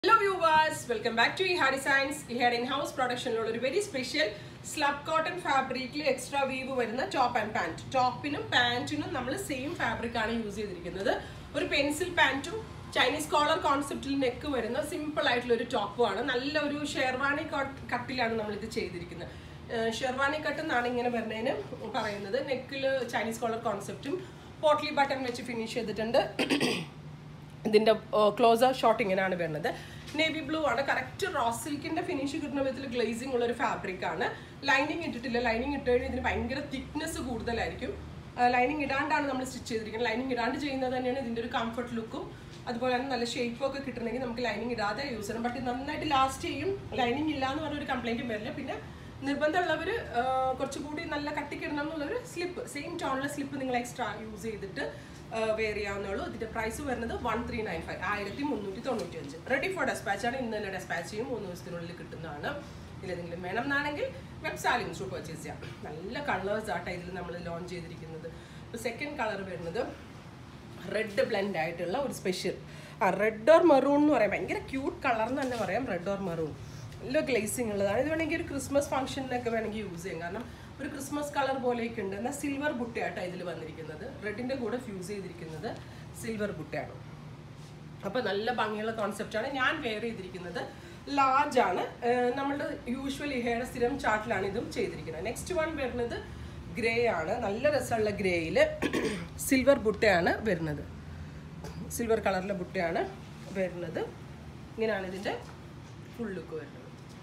viewers welcome back to Eha designs ഇഹാഡ് in house പ്രൊഡക്ഷനിലുള്ള ഒരു വെരി സ്പെഷ്യൽ സ്ലബ് കോട്ടൺ ഫാബ്രിക്കിൽ എക്സ്ട്രാ വീവ് വരുന്ന ടോപ്പ് ആൻഡ് പാൻറ് ടോപ്പിനും പാൻറ്റിനും നമ്മൾ സെയിം ഫാബ്രിക് ആണ് യൂസ് ചെയ്തിരിക്കുന്നത് ഒരു പെൻസിൽ പാൻറ്റും ചൈനീസ് കോളർ കോൺസെപ്റ്റിൽ നെക്ക് വരുന്ന സിമ്പിൾ ആയിട്ടുള്ള ഒരു ടോപ്പുമാണ് നല്ല ഒരു ഷെർവാണി കട്ടിലാണ് നമ്മൾ ഇത് ചെയ്തിരിക്കുന്നത് ഷെർവാണി കട്ട് എന്നാണ് ഇങ്ങനെ വരുന്നതിന് പറയുന്നത് നെക്കിൽ ചൈനീസ് കോളർ കോൺസെപ്റ്റും പോട്ട്ലി ബട്ടൺ വെച്ച് ഫിനിഷ് ചെയ്തിട്ടുണ്ട് ഇതിന്റെ ക്ലോസർ ഷോട്ട് ഇങ്ങനെയാണ് വരുന്നത് നേവി ബ്ലൂ ആണ് കറക്റ്റ് റോസ് സിൽക്കിന്റെ ഫിനിഷ് കിട്ടുന്ന വിധത്തിൽ ഗ്ലേസിംഗ് ഉള്ള ഒരു ഫാബ്രിക് ആണ് ലൈനിങ് ഇട്ടിട്ടില്ല ലൈനിങ് ഇട്ട് കഴിഞ്ഞാൽ ഇതിന് ഭയങ്കര തിക്നെസ് കൂടുതലായിരിക്കും ലൈനിങ് ഇടാണ്ടാണ് നമ്മൾ സ്റ്റിച്ച് ചെയ്തിരിക്കുന്നത് ലൈനിങ് ഇടാണ്ട് ചെയ്യുന്നത് തന്നെയാണ് ഇതിന്റെ ഒരു കംഫർട്ട് ലുക്കും അതുപോലെ തന്നെ നല്ല ഷേപ്പും ഒക്കെ കിട്ടണമെങ്കിൽ നമുക്ക് ലൈനിങ് ഇടാതെ യൂസ് ചെയ്യണം ബട്ട് നന്നായിട്ട് ലാസ്റ്റ് ചെയ്യും ലൈനിങ് ഇല്ല എന്ന് പറഞ്ഞൊരു കംപ്ലൈന്റും വരില്ല പിന്നെ നിർബന്ധമുള്ളവർ കുറച്ചുകൂടി നല്ല കട്ടിക്കിടണം എന്നുള്ളൊരു സ്ലിപ്പ് സെയിം ടോണിലെ സ്ലിപ്പ് നിങ്ങൾ എക്സ്ട്രാ യൂസ് ചെയ്തിട്ട് വെയർ ചെയ്യാവുന്നുള്ളൂ ഇതിന്റെ പ്രൈസ് വരുന്നത് വൺ ത്രീ നയൻ ഫൈവ് ആയിരത്തി മുന്നൂറ്റി തൊണ്ണൂറ്റി അഞ്ച് റെഡി ഫോർ ഡെസ്പാച്ച് ആണ് ഇന്ന് തന്നെ ഡെസ്പാച്ച് ചെയ്യും മൂന്ന് ദിവസത്തിനുള്ളിൽ കിട്ടുന്നതാണ് ഇതിലെന്തെങ്കിലും വേണം എന്നാണെങ്കിൽ വെബ്സാലിംഗ് ത്രൂ പർച്ചേസ് ചെയ്യാം നല്ല കളേഴ്സ് ആട്ടോ ഇതിൽ നമ്മൾ ലോഞ്ച് ചെയ്തിരിക്കുന്നത് ഇപ്പോൾ സെക്കൻഡ് കളർ വരുന്നത് റെഡ് ബ്ലെൻഡ് ആയിട്ടുള്ള ഒരു സ്പെഷ്യൽ ആ റെഡ് ഓർ മെറൂൺ എന്ന് പറയാം ഭയങ്കര ക്യൂട്ട് കളർ എന്ന് തന്നെ പറയാം റെഡ് ഓർ മെറൂൺ നല്ല ഗ്ലേസിംഗ് ഉള്ളതാണ് ഇത് വേണമെങ്കിൽ ഒരു ക്രിസ്മസ് ഫംഗ്ഷനിലൊക്കെ വേണമെങ്കിൽ യൂസ് ചെയ്യാം കാരണം ഒരു ക്രിസ്മസ് കളർ പോലെയൊക്കെ ഉണ്ട് എന്നാൽ സിൽവർ ബുട്ടയായിട്ടാണ് ഇതിൽ വന്നിരിക്കുന്നത് റെഡിൻ്റെ കൂടെ ഫ്യൂസ് ചെയ്തിരിക്കുന്നത് സിൽവർ ബുട്ടയാണ് അപ്പോൾ നല്ല ഭംഗിയുള്ള കോൺസെപ്റ്റാണ് ഞാൻ വെയർ ചെയ്തിരിക്കുന്നത് ലാർജ് ആണ് നമ്മളുടെ യൂഷ്വൽ ഇഹയുടെ സ്ഥിരം ചാർട്ടിലാണ് ഇതും ചെയ്തിരിക്കുന്നത് നെക്സ്റ്റ് വൺ വരുന്നത് ഗ്രേ ആണ് നല്ല രസമുള്ള ഗ്രേയിൽ സിൽവർ ബുട്ടയാണ് വരുന്നത് സിൽവർ കളറിലെ ബുട്ടയാണ് വരുന്നത് ഇങ്ങനെയാണ് ഇതിൻ്റെ ഫുൾ ലുക്ക് വരുന്നത്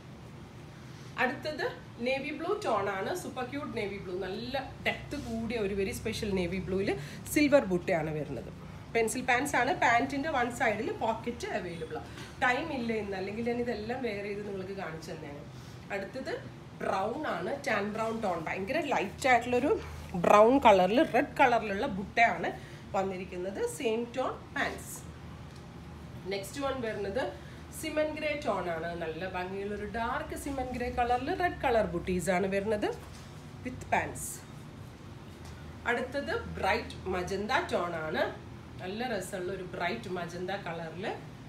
അടുത്തത് നേവി ബ്ലൂ ടോൺ ആണ് സൂപ്പർ ക്യൂട്ട് നേവി ബ്ലൂ നല്ല ഡെപ്ത് കൂടിയ ഒരു വെരി സ്പെഷ്യൽ നേവി ബ്ലൂവിൽ സിൽവർ ബുട്ടയാണ് വരുന്നത് പെൻസിൽ പാൻസ് ആണ് പാൻറ്റിൻ്റെ വൺ സൈഡിൽ പോക്കറ്റ് അവൈലബിൾ ആണ് ടൈം ഇല്ല ഇന്ന് അല്ലെങ്കിൽ ഞാൻ ഇതെല്ലാം വെയർ ചെയ്ത് നിങ്ങൾക്ക് കാണിച്ചു തന്നെയാണ് അടുത്തത് ബ്രൗൺ ആണ് ടാൻ ബ്രൗൺ ടോൺ ഭയങ്കര ലൈറ്റ് ആയിട്ടുള്ളൊരു ബ്രൗൺ കളറിൽ റെഡ് കളറിലുള്ള ബുട്ടയാണ് വന്നിരിക്കുന്നത് same tone pants next one വരുന്നത് സിമൻ ഗ്രേ ടോൺ ആണ് നല്ല ഭംഗിയുള്ള ഒരു ഡാർക്ക് സിമൻ ഗ്രേ കളറിൽ റെഡ് കളർ ബുട്ടീസ് ആണ് വരുന്നത് വിത്ത് പാൻസ് അടുത്തത് ബ്രൈറ്റ് മജന്ത ടോൺ ആണ് നല്ല രസമുള്ള ഒരു ബ്രൈറ്റ് മജന്ത കളറിൽ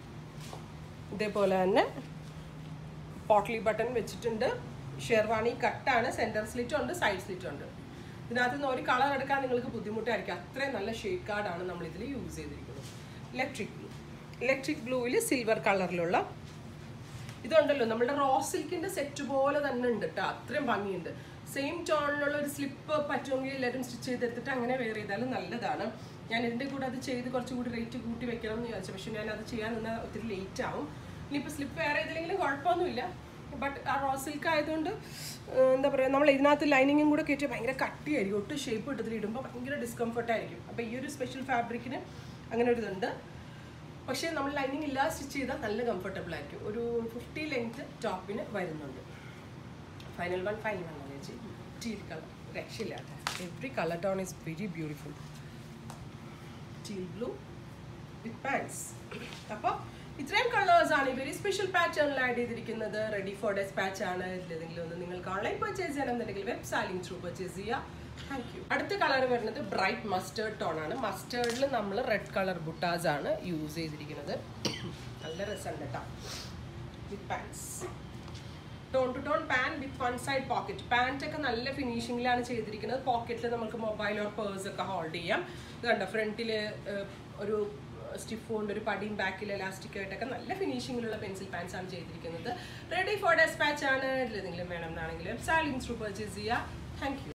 ഇതേപോലെ തന്നെ പോട്ട്ലി ബട്ടൺ വെച്ചിട്ടുണ്ട് ഷെർവാണി കട്ടാണ് സെൻറ്റർ സ്ലിറ്റ് ഉണ്ട് സൈഡ് സ്ലിറ്റ് ഉണ്ട് ഇതിനകത്ത് നിന്ന് ഒരു കളർ എടുക്കാൻ നിങ്ങൾക്ക് ബുദ്ധിമുട്ടായിരിക്കും അത്രയും നല്ല ഷെയ്ഡ് കാർഡാണ് നമ്മൾ ഇതിൽ യൂസ് ചെയ്തിരിക്കുന്നത് ഇലക്ട്രിക് ബ്ലൂ ഇലക്ട്രിക് ബ്ലൂവിൽ സിൽവർ കളറിലുള്ള ഇതുണ്ടല്ലോ നമ്മുടെ റോസ് സിൽക്കിന്റെ സെറ്റ് പോലെ തന്നെ ഉണ്ട് കേട്ടോ അത്രയും ഭംഗിയുണ്ട് സെയിം ടോണിലുള്ള ഒരു സ്ലിപ്പ് പറ്റുമെങ്കിൽ എല്ലാവരും സ്റ്റിച്ച് ചെയ്തെടുത്തിട്ട് അങ്ങനെ വെയർ ചെയ്താലും നല്ലതാണ് ഞാൻ ഇതിൻ്റെ കൂടെ അത് ചെയ്ത് കുറച്ചുകൂടി റേറ്റ് കൂട്ടി വെക്കണം എന്ന് വിചാരിച്ചു പക്ഷെ ഞാൻ അത് ചെയ്യാൻ നിന്നാൽ ഒത്തിരി ലേറ്റ് ആവും ഇനിയിപ്പോൾ സ്ലിപ്പ് വെയർ ചെയ്തില്ലെങ്കിലും കുഴപ്പമൊന്നുമില്ല ബട്ട് ആ റോസ് സിൽക്ക് ആയതുകൊണ്ട് എന്താ പറയുക നമ്മൾ ഇതിനകത്ത് ലൈനിങ്ങും കൂടെ കയറ്റി ഭയങ്കര കട്ടിയായിരിക്കും ഒട്ടും ഷേപ്പ് ഇട്ടതിൽ ഇടുമ്പോൾ ഭയങ്കര ഡിസ്കംഫർട്ട് ആയിരിക്കും അപ്പോൾ ഈ ഒരു സ്പെഷ്യൽ ഫാബ്രിക്കിന് അങ്ങനെ ഒരു ഇതുണ്ട് പക്ഷേ നമ്മൾ ലൈനിങ് ഇല്ലാതെ സ്റ്റിച്ച് ചെയ്താൽ നല്ല കംഫർട്ടബിൾ ആയിരിക്കും ഒരു ഫിഫ്റ്റി ലെങ്ത് ടോപ്പിന് വരുന്നുണ്ട് ഫൈനൽ വൺ ഫൈനൽ വൺ അല്ലേ ടീൽ കളർ രക്ഷയില്ല every colour tone is very beautiful teal blue with pants അപ്പോൾ ഇത്രയും കളേഴ്സ് ആണ് വെരി സ്പെഷ്യൽ പാറ്റേണിൽ ആഡ് ചെയ്തിരിക്കുന്നത് റെഡി ഫോർ ഡെസ്പാച്ച് ആണ് ഇതിലേതെങ്കിലും ഒന്ന് നിങ്ങൾക്ക് ഓൺലൈൻ പർച്ചേസ് ചെയ്യണമെന്നുണ്ടെങ്കിൽ വെബ് സാലിംഗ് ത്രൂ പർച്ചേസ് ചെയ്യുക താങ്ക് യു അടുത്ത കളർ വരുന്നത് ബ്രൈറ്റ് മസ്റ്റേർഡ് ടോൺ ആണ് മസ്റ്റേർഡിൽ നമ്മൾ റെഡ് കളർ ബുട്ടാസ് ആണ് യൂസ് ചെയ്തിരിക്കുന്നത് നല്ല രസമുണ്ട് കേട്ടോ with pants tone to tone pant with one side pocket pant ഒക്കെ നല്ല ഫിനിഷിങ്ങിലാണ് ചെയ്തിരിക്കുന്നത് പോക്കറ്റിൽ നമുക്ക് മൊബൈൽ ഓർ പേഴ്സ് ഒക്കെ ഹോൾഡ് ചെയ്യാം ഇത് കണ്ടോ ഫ്രണ്ടിൽ ഒരു സ്റ്റിഫ് കൊണ്ട് ഒരു പടിയും ബാക്കിൽ എലാസ്റ്റിക് ആയിട്ടൊക്കെ നല്ല ഫിനിഷിങ്ങിലുള്ള പെൻസിൽ പാൻസ് ആണ് ചെയ്തിരിക്കുന്നത് റെഡി ഫോർ ഡെസ്പാച്ച് ആണ് ഇതിലെന്തെങ്കിലും വേണം എന്നാണെങ്കിൽ സാലിംഗ് ത്രൂ പർച്ചേസ് ചെയ്യുക താങ്ക് യു